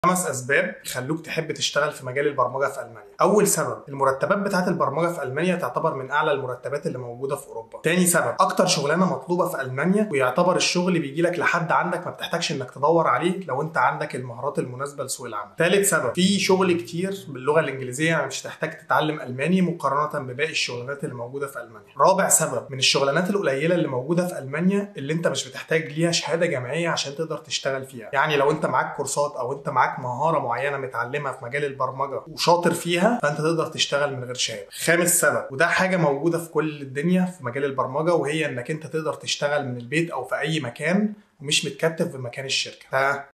خمس اسباب يخلوك تحب تشتغل في مجال البرمجه في المانيا اول سبب المرتبات بتاعت البرمجه في المانيا تعتبر من اعلى المرتبات اللي موجوده في اوروبا تاني سبب اكتر شغلانه مطلوبه في المانيا ويعتبر الشغل بيجي لك لحد عندك ما بتحتاجش انك تدور عليه لو انت عندك المهارات المناسبه لسوق العمل تالت سبب في شغل كتير باللغه الانجليزيه يعني مش هتحتاج تتعلم الماني مقارنه بباقي الشغلانات اللي موجوده في المانيا رابع سبب من الشغلانات القليله اللي موجوده في المانيا اللي انت مش بتحتاج ليها شهاده جامعيه عشان تقدر تشتغل فيها يعني لو انت معاك كورسات او انت معاك مهاره معينه متعلمها في مجال البرمجه وشاطر فيها فانت تقدر تشتغل من غير شهاده خامس سبب وده حاجه موجوده في كل الدنيا في مجال البرمجه وهي انك انت تقدر تشتغل من البيت او في اي مكان ومش متكتف في مكان الشركه